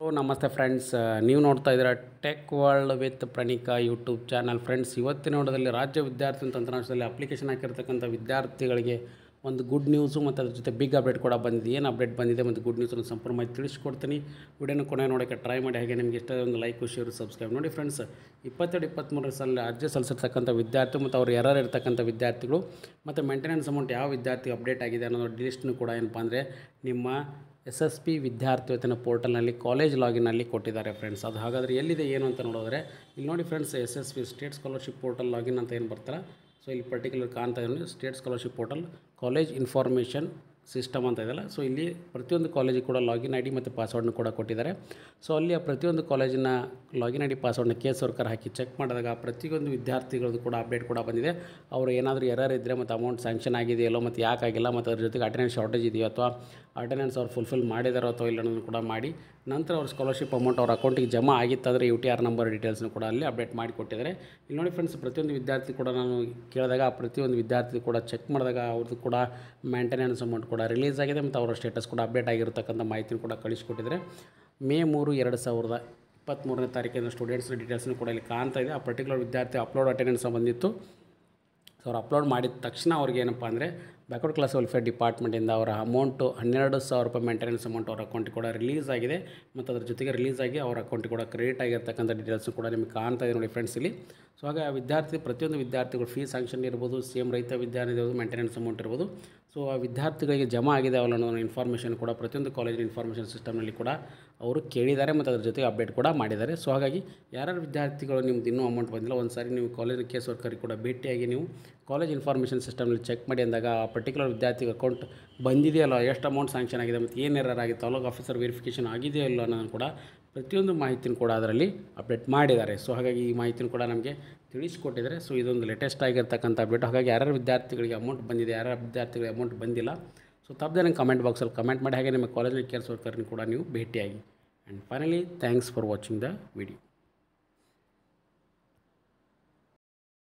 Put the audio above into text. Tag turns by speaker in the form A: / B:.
A: so ನಮಸ್ತೆ friends ನೀವು ನೋಡ್ತಾ ಇದ್ದೀರಾ tech world with Pranika YouTube channel friends ಇವತ್ತಿನ ನೋಡೋದಲ್ಲಿ ರಾಜ್ಯ ವಿದ್ಯಾರ್ಥಿ ತಂತ್ರಾಂಶದಲ್ಲಿ ಅಪ್ಲಿಕೇಶನ್ ಹಾಕಿರ್ತಕ್ಕಂಥ ವಿದ್ಯಾರ್ಥಿಗಳಿಗೆ ಒಂದು ಗುಡ್ ನ್ಯೂಸು ಮತ್ತು ಅದ್ರ ಜೊತೆ ಬಿಗ್ ಅಪ್ಡೇಟ್ ಕೂಡ ಬಂದಿದೆ ಏನು ಅಪ್ಡೇಟ್ ಬಂದಿದೆ ಮತ್ತು ಗುಡ್ ನ್ಯೂಸನ್ನು ಸಂಪೂರ್ಣ ಮಾಹಿತಿ ತಿಳಿಸ್ಕೊಡ್ತೀನಿ ವಿಡಿಯೋನ ಕೊನೆ ನೋಡೋಕ್ಕೆ ಟ್ರೈ ಮಾಡಿ ಹಾಗೆ ನಿಮಗೆ ಇಷ್ಟ ಒಂದು ಲೈಕ್ ಶೇರ್ ಸಬ್ಸ್ಕ್ರೈಬ್ ನೋಡಿ ಫ್ರೆಂಡ್ಸ್ ಇಪ್ಪತ್ತೆರಡು ಇಪ್ಪತ್ತ್ಮೂರರ ಸಲ ಅರ್ಜಿ ಸಲ್ಲಿಸಿರ್ತಕ್ಕಂಥ ವಿದ್ಯಾರ್ಥಿ ಮತ್ತು ಅವ್ರು ಎರರ್ ಇರ್ತಕ್ಕಂಥ ವಿದ್ಯಾರ್ಥಿಗಳು ಮತ್ತು ಮೇಂಟೆನೆನ್ಸ್ ಅಮೌಂಟ್ ಯಾವ ವಿದ್ಯಾರ್ಥಿ ಅಪ್ಡೇಟ್ ಆಗಿದೆ ಅನ್ನೋದು ಲಿಸ್ಟ್ನು ಕೂಡ ಏನಪ್ಪ ಅಂದರೆ ನಿಮ್ಮ ಎಸ್ ಎಸ್ ಪಿ ವಿದ್ಯಾರ್ಥಿವೇತನ ಪೋರ್ಟಲ್ನಲ್ಲಿ ಕಾಲೇಜ್ ಲಾಗಿನಲ್ಲಿ ಕೊಟ್ಟಿದ್ದಾರೆ ಫ್ರೆಂಡ್ಸ್ ಅದು ಹಾಗಾದರೆ ಎಲ್ಲಿದೆ ಏನು ಅಂತ ನೋಡಿದ್ರೆ ಇಲ್ಲಿ ನೋಡಿ friends S S P state scholarship portal login ಅಂತ ಏನು ಬರ್ತಾರೆ ಸೊ ಇಲ್ಲಿ ಪರ್ಟಿಕ್ಯುಲರ್ ಕಾಣ್ತಾ ಇದ್ದೀನಿ state scholarship portal college information system ಅಂತ ಇದೆಯಲ್ಲ ಸೊ ಇಲ್ಲಿ ಪ್ರತಿಯೊಂದು ಕಾಲೇಜಿಗೆ ಕೂಡ ಲಾಗಿನ್ ಐ ಡಿ ಮತ್ತು ಪಾಸ್ವರ್ಡ್ನ ಕೂಡ ಕೊಟ್ಟಿದ್ದಾರೆ ಸೊ ಅಲ್ಲಿ ಆ ಪ್ರತಿಯೊಂದು ಕಾಲೇಜಿನ ಲಾಗಿನ್ ಐ ಡಿ ಪಾಸ್ವರ್ಡ್ನ ಕೇಸ್ ವರ್ಕರ್ ಹಾಕಿ ಚೆಕ್ ಮಾಡಿದಾಗ ಪ್ರತಿಯೊಂದು ವಿದ್ಯಾರ್ಥಿಗಳದ್ದು ಕೂಡ ಅಪ್ಡೇಟ್ ಕೂಡ ಬಂದಿದೆ ಅವರು ಏನಾದರೂ ಎರರ್ ಇದ್ದರೆ ಮತ್ತು ಅಮೌಂಟ್ ಸ್ಯಾಂಕ್ಷನ್ ಆಗಿದೆಯಲ್ಲೋ ಮತ್ತು ಯಾಕಾಗಿಲ್ಲ ಮತ್ತು ಅದ್ರ ಜೊತೆಗೆ ಅಟೆಂಡೆನ್ಸ್ ಶಾರ್ಟೇಜ್ ಇದೆಯೋ ಅಥವಾ ಅಟೆಂಡೆನ್ಸ್ ಅವ್ರು ಫುಲ್ಫಿಲ್ ಮಾಡಿದಾರೋ ಅಥವಾ ಇಲ್ಲ ಅನ್ನೋದನ್ನು ಕೂಡ ಮಾಡಿ ನಂತರ ಅವ್ರ ಸ್ಕಾಲರ್ಶಿಪ್ ಅಮೌಂಟ್ ಅವ್ರ ಅಕೌಂಟಿಗೆ ಜಮಾ ಆಗಿತ್ತಾದರೆ ಯು ಟಿ ಆರ್ ನಂಬರ್ ಡೀಟೇಲ್ಸ್ನು ಕೂಡ ಅಲ್ಲಿ ಅಪ್ಡೇಟ್ ಮಾಡಿ ಕೊಟ್ಟಿದ್ದಾರೆ ಇಲ್ಲಿ ನೋಡಿ ಫ್ರೆಂಡ್ಸ್ ಪ್ರತಿಯೊಂದು ವಿದ್ಯಾರ್ಥಿ ಕೂಡ ನಾನು ಕೇಳಿದಾಗ ಆ ಪ್ರತಿಯೊಂದು ವಿದ್ಯಾರ್ಥಿ ಕೂಡ ಚೆಕ್ ಮಾಡಿದಾಗ ಅವ್ರದ್ದು ಕೂಡ ಮೇಂಟೆನೆನ್ಸ್ ಅಮೌಂಟ್ ಕೂಡ ರಿಲೀಸ್ ಆಗಿದೆ ಮತ್ತು ಅವರ ಸ್ಟೇಟಸ್ ಕೂಡ ಅಪ್ಡೇಟ್ ಆಗಿರತಕ್ಕಂಥ ಮಾಹಿತಿನ ಕೂಡ ಕಳಿಸ್ಕೊಟ್ಟಿದ್ದಾರೆ ಮೇ ಮೂರು ಎರಡು ಸಾವಿರದ ಇಪ್ಪತ್ತ್ಮೂರನೇ ತಾರೀಕಿನ ಸ್ಟೂಡೆಂಟ್ಸ್ ಡೀಟೇಲ್ಸ್ನು ಕೂಡ ಇಲ್ಲಿ ಕಾಣ್ತಾ ಇದೆ ಆ ಪರ್ಟಿಕ್ಯುಲರ್ ವಿದ್ಯಾರ್ಥಿ ಅಪ್ಲೋಡ್ ಅಟೆಂಡೆನ್ಸ್ ಬಂದಿತ್ತು ಸೊ ಅವ್ರು ಅಪ್ಲೋಡ್ ಮಾಡಿದ ತಕ್ಷಣ ಅವ್ರಿಗೆ ಏನಪ್ಪ ಅಂದರೆ ಬ್ಯಾಕ್ವರ್ಡ್ ಕ್ಲಾಸ್ ವೆಲ್ಫೇರ್ ಡಿಪಾರ್ಟ್ಮೆಂಟಿಂದ ಅವರ ಅಮೌಂಟು ಹನ್ನೆರಡು ಸಾವಿರ ರೂಪಾಯಿ ಮೇಂಟೆನೆನ್ಸ್ ಅಮೌಂಟ್ ಅವ್ರ ಅಕೌಂಟಿಗೆ ಕೂಡ ರಿಲೀಸ್ ಆಗಿದೆ ಮತ್ತು ಅದ್ರ ಜೊತೆಗೆ ರಿಲೀಸ್ ಆಗಿ ಅವ್ರ ಅಕೌಂಟಿಗೆ ಕೂಡ ಕ್ರೆಡಿಟ್ ಆಗಿರ್ತಕ್ಕಂಥ ಡೀಟೇಲ್ಸು ಕೂಡ ನಿಮಗೆ ಕಾಣ್ತಾ ಇದೆ ನೋಡಿ ಫ್ರೆಂಡ್ಸ್ ಇಲ್ಲಿ ಸೊ ಹಾಗೆ ಆ ವಿದ್ಯಾರ್ಥಿ ಪ್ರತಿಯೊಂದು ವಿದ್ಯಾರ್ಥಿಗಳು ಫೀ ಸ್ಯಾಂಕ್ಷನ್ ಇರ್ಬೋದು ಸಿ ಎಮ್ ರೈತ ವಿದ್ಯಾರ್ಥಿ ಇರ್ಬೋದು ಮೇಂಟೆನೆನ್ಸ್ ಅಮೌಂಟ್ ಇರ್ಬೋದು ಸೊ ಆ ವಿದ್ಯಾರ್ಥಿಗಳಿಗೆ ಜಮಾ ಆಗಿದೆ ಅವಲ್ಲ ಅನ್ನೋ ಇನ್ಫಾರ್ಮೇಷನ್ ಕೂಡ ಪ್ರತಿಯೊಂದು ಕಾಲೇಜಿನ ಇನ್ಫಾರ್ಮೇಷನ್ ಸಿಸ್ಟಮ್ನಲ್ಲಿ ಕೂಡ ಅವರು ಕೇಳಿದ್ದಾರೆ ಮತ್ತು ಅದ್ರ ಜೊತೆಗೆ ಅಪ್ಡೇಟ್ ಕೂಡ ಮಾಡಿದ್ದಾರೆ ಸೊ ಹಾಗಾಗಿ ಯಾರ್ಯಾರು ವಿದ್ಯಾರ್ಥಿಗಳು ನಿಮ್ದು ಇನ್ನೂ ಅಮೌಂಟ್ ಬಂದಿಲ್ಲ ಒಂದು ಸಾರಿ ನೀವು ಕಾಲೇಜ್ ಕೇಸ್ ವರ್ಕರಿಗೆ ಕೂಡ ಭೇಟಿಯಾಗಿ ನೀವು ಕಾಲೇಜ್ ಇನ್ಫಾರ್ಮೇಷನ್ ಸಿಸ್ಟಮ್ನಲ್ಲಿ ಚೆಕ್ ಮಾಡಿ ಅಂದಾಗ ಆ ಪರ್ಟಿಕ್ಯುಲರ್ ವಿದ್ಯಾರ್ಥಿಗೆ ಅಕೌಂಟ್ ಬಂದಿದೆಯಲ್ಲ ಎಷ್ಟು ಅಮೌಂಟ್ ಸ್ಯಾಂಕ್ಷನ್ ಆಗಿದೆ ಮತ್ತು ಏನು ಎರರ್ ಆಗಿದೆ ತಾಲೂಕು ಆಫೀಸರ್ ವೆರಿಫಿಕೇಷನ್ ಆಗಿದೆಯೋ ಇಲ್ಲ ಅನ್ನೋದನ್ನು ಕೂಡ ಪ್ರತಿಯೊಂದು ಮಾಹಿತಿನ ಕೂಡ ಅದರಲ್ಲಿ ಅಪ್ಡೇಟ್ ಮಾಡಿದ್ದಾರೆ ಸೊ ಹಾಗಾಗಿ ಈ ಮಾಹಿತಿನ ಕೂಡ ನಮಗೆ ತಿಳಿಸ್ಕೊಟ್ಟಿದ್ದಾರೆ ಸೊ ಇದೊಂದು ಲೇಟೆಸ್ಟ್ ಆಗಿರ್ತಕ್ಕಂಥ ಅಪ್ಡೇಟ್ ಹಾಗಾಗಿ ಯಾರ್ಯಾರು ವಿದ್ಯಾರ್ಥಿಗಳಿಗೆ ಅಮೌಂಟ್ ಬಂದಿದೆ ಯಾರ್ಯಾರು ವಿದ್ಯಾರ್ಥಿಗಳಿಗೆ ಅಮೌಂಟ್ ಬಂದಿಲ್ಲ ಸೊ ತಪ್ಪದೆ ನಂಗೆ ಕಮೆಂಟ್ ಬಾಕ್ಸಲ್ಲಿ ಕಮೆಂಟ್ ಮಾಡಿ ಹಾಗೆ ನಿಮ್ಮ ಕಾಲೇಜಿನ ಕೇರ್ಸ್ ವರ್ಕರ್ನ ಕೂಡ ನೀವು ಭೇಟಿಯಾಗಿ and finally thanks for watching the video